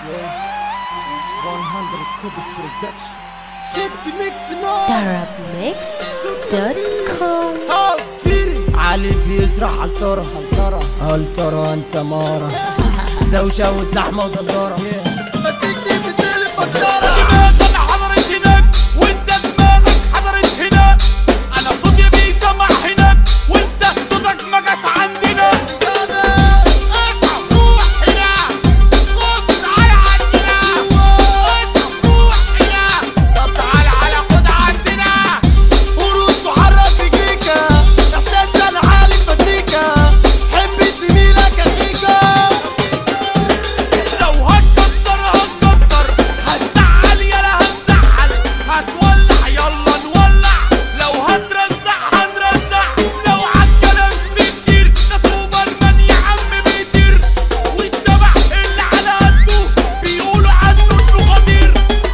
Darabmixed.com علي بيزرع هالترى هالترى هالترى انت مارة دوشة والزحمة ودرارة ما تكتب بتقلب مسارة دماغك حضرت هناك وانت دماغك حضرت هناك انا صوتي بيسمع هناك وانت صوتك ما جاش عندنا اصحى روح هنا خد تعالى عندنا اصحى روح هنا طب تعالى على خد عندنا ورود وحرك بجيكا احساس انا عالي مزيكا حب زميلك اخيكا لو هتكسر هتكسر هتزعل يلا هتزعل هتولع يلا نولع لو هترزع هنرزع لو عالكلام في كتير ده سوبرمان يا عم بيطير والشبح اللي على قده بيقولوا عنه انه خطير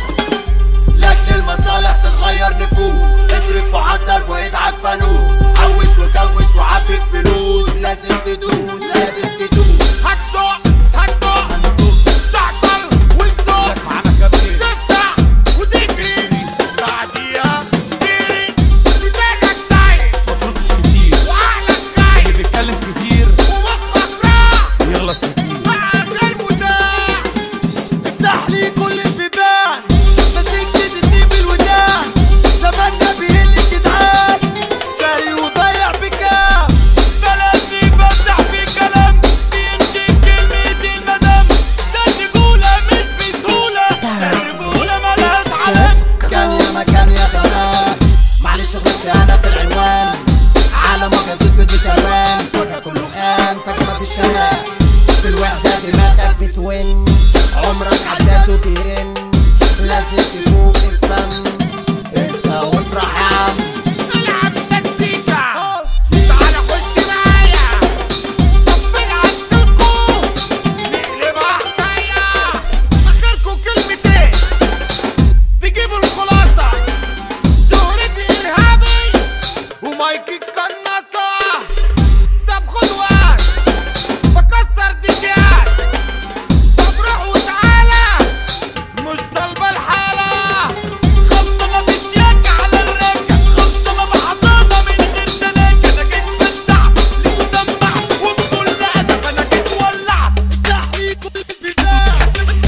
لاجل المصالح تتغير نفوس اصرف وحضر وادعك فانوس عوش وكوش وعبي فلوس لازم تدوس لازم تدوس هتدق هتدق تعطل وتزق معانا كابتن تفتح وتجري بعديها تجري لسانك سايق ما تردش كتير وعقلك جاي بيتكلم كتير ومخك راح يغلط كتير بقى زي المتاح افتح لي كل البيبان مسكت تسيب الودان زماننا بيهل الجدعان شاري وبايع بكام بلاش يفتح في كلام بيمشي كلمة المدام ده الرجولة مش بسهولة الرجولة ملهاش علم كان يا مكان يا خلان معلش غلطت انا في العنوان عالم ابيض اسود بشروان فجأة كله خان فجأة مفيش شباب في الوحدة دماغك بتون عمرك عداته بيرن لازم تفوق الفم انسى وافرح يا عم العب تكتيكا تعالى خش معايا طفل عندكم نقلبها حكاية اخركم كلمتين تجيبوا الخلاصة شهرتي ارهابي ومايكي قناصة طب خد وقت بكسر ديكات طب روح وتعالى مش طالبة الحالة خمسة ما بشياكة على الركة خمسة ما بحضانة من غير تلاكة أنا جيت بدع لمسمع وبكل أدب أنا جيت ولع افتحي كل البيبان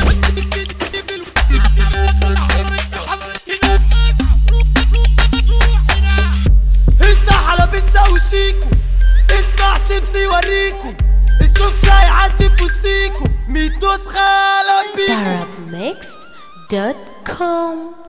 هسه على بيتزا وشيكو اسمع شيبسي يوريكو السوق شاي عدي في وسطيكو ميت نسخة لبيكو Darabmixed.com